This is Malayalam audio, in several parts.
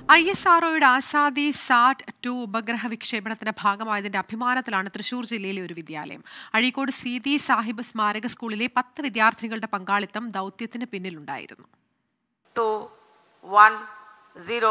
ഐ എസ് ആർഒയുടെ ആസാദി സാറ്റ് ടു ഉപഗ്രഹ വിക്ഷേപണത്തിന്റെ ഭാഗമായതിന്റെ അഭിമാനത്തിലാണ് തൃശൂർ ജില്ലയിലെ ഒരു വിദ്യാലയം അഴീക്കോട് സീതി സാഹിബ് സ്മാരക സ്കൂളിലെ പത്ത് വിദ്യാർത്ഥികളുടെ പങ്കാളിത്തം ദൗത്യത്തിന് പിന്നിലുണ്ടായിരുന്നു two, one, zero.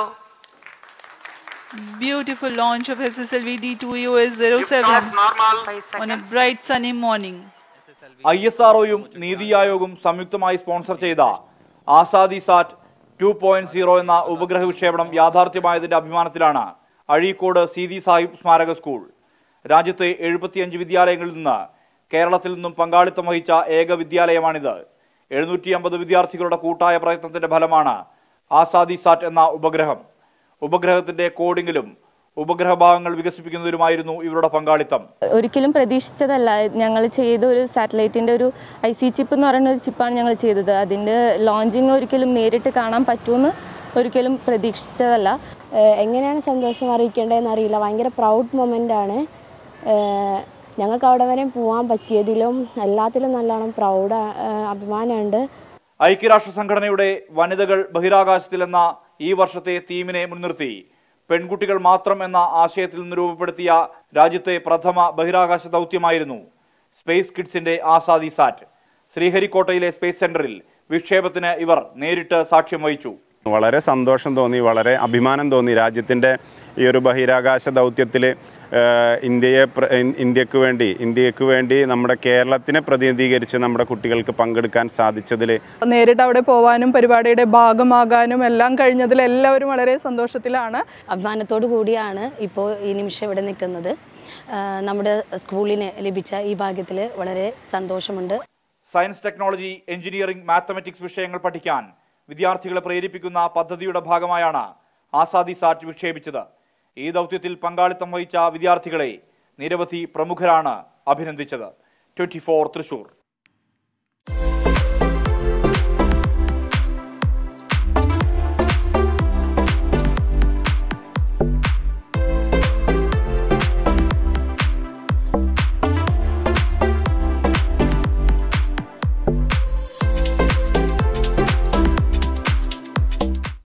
Beautiful launch of SSLV D2US 07 Normal. Five on a seconds. bright sunny morning. I S ആർഒയും നീതി ആയോഗും സംയുക്തമായി സ്പോൺസർ ചെയ്ത Azadi SAT two point zero എന്ന ഉപഗ്രഹ വിക്ഷേപണം യാഥാർത്ഥ്യമായതിന്റെ അഭിമാനത്തിലാണ് അഴീക്കോട് സീതി സാഹിബ് സ്മാരക സ്കൂൾ രാജ്യത്തെ എഴുപത്തിയഞ്ച് വിദ്യാലയങ്ങളിൽ നിന്ന് കേരളത്തിൽ നിന്നും പങ്കാളിത്തം വഹിച്ച ഏക വിദ്യാലയമാണിത് എഴുന്നൂറ്റി അമ്പത് വിദ്യാർത്ഥികളുടെ കൂട്ടായ പ്രയത്നത്തിന്റെ ഫലമാണ് ആസാദി സാറ്റ് എന്ന ഉപഗ്രഹം ഉപഗ്രഹത്തിന്റെ കോഡിങ്ങിലും ഉപഗ്രഹ ഭാഗങ്ങൾ വികസിപ്പിക്കുന്നതിലുമായിരുന്നു ഇവരുടെ പങ്കാളിത്തം ഒരിക്കലും പ്രതീക്ഷിച്ചതല്ല ഞങ്ങൾ ചെയ്ത ഒരു സാറ്റലൈറ്റിൻ്റെ ഒരു ഐ സി ചിപ്പ് എന്ന് പറയുന്ന ഒരു ചിപ്പാണ് ഞങ്ങൾ ചെയ്തത് അതിൻ്റെ ലോഞ്ചിങ് ഒരിക്കലും നേരിട്ട് കാണാൻ പറ്റുമെന്ന് ഒരിക്കലും പ്രതീക്ഷിച്ചതല്ല ഏഹ് എങ്ങനെയാണ് സന്തോഷം അറിയിക്കേണ്ടതെന്ന് അറിയില്ല ഭയങ്കര പ്രൗഡ് മൊമെൻ്റ് ആണ് ഏഹ് ഞങ്ങൾക്ക് അവിടെ വരെ പോകാൻ പറ്റിയതിലും എല്ലാത്തിലും നല്ലോണം പ്രൗഡ് അഭിമാനമുണ്ട് ഐക്യരാഷ്ട്ര സംഘടനയുടെ വനിതകൾ ബഹിരാകാശത്തിൽ എന്ന ഈ വർഷത്തെ തീമിനെ മുൻനിർത്തി പെൺകുട്ടികൾ മാത്രം എന്ന ആശയത്തിൽ നിന്ന് രൂപപ്പെടുത്തിയ രാജ്യത്തെ പ്രഥമ ബഹിരാകാശ ദൗത്യമായിരുന്നു സ്പേസ് കിഡ്സിന്റെ ആസാദി സാറ്റ് ശ്രീഹരിക്കോട്ടയിലെ സ്പേസ് സെന്ററിൽ വിക്ഷേപത്തിന് ഇവർ നേരിട്ട് സാക്ഷ്യം വഹിച്ചു വളരെ സന്തോഷം തോന്നി വളരെ അഭിമാനം തോന്നി രാജ്യത്തിൻ്റെ ഈ ഒരു ബഹിരാകാശ ദൗത്യത്തിൽ ഇന്ത്യയെ പ്ര- ഇൻ- ഇന്ത്യക്ക് വേണ്ടി ഇന്ത്യക്ക് വേണ്ടി നമ്മുടെ കേരളത്തിനെ പ്രതിനിധീകരിച്ച് നമ്മുടെ കുട്ടികൾക്ക് പങ്കെടുക്കാൻ സാധിച്ചതിൽ നേരിട്ട് അവിടെ പോവാനും പരിപാടിയുടെ ഭാഗമാകാനും എല്ലാം കഴിഞ്ഞതിൽ എല്ലാവരും വളരെ സന്തോഷത്തിലാണ് അഭിമാനത്തോടു കൂടിയാണ് ഇപ്പോൾ ഈ നിമിഷം ഇവിടെ നിൽക്കുന്നത് ഏഹ് നമ്മുടെ സ്കൂളിന് ലഭിച്ച ഈ ഭാഗ്യത്തിൽ വളരെ സന്തോഷമുണ്ട് സയൻസ് ടെക്നോളജി എഞ്ചിനീയറിംഗ് മാത്തമെറ്റിക്സ് വിഷയങ്ങൾ പഠിക്കാൻ വിദ്യാർത്ഥികളെ പ്രേരിപ്പിക്കുന്ന പദ്ധതിയുടെ ഭാഗമായാണ് ആസാദി സാറ്റ് വിക്ഷേപിച്ചത് ഈ ദൗത്യത്തിൽ പങ്കാളിത്തം വഹിച്ച വിദ്യാർത്ഥികളെ നിരവധി പ്രമുഖരാണ് അഭിനന്ദിച്ചത് ട്വന്റി തൃശൂർ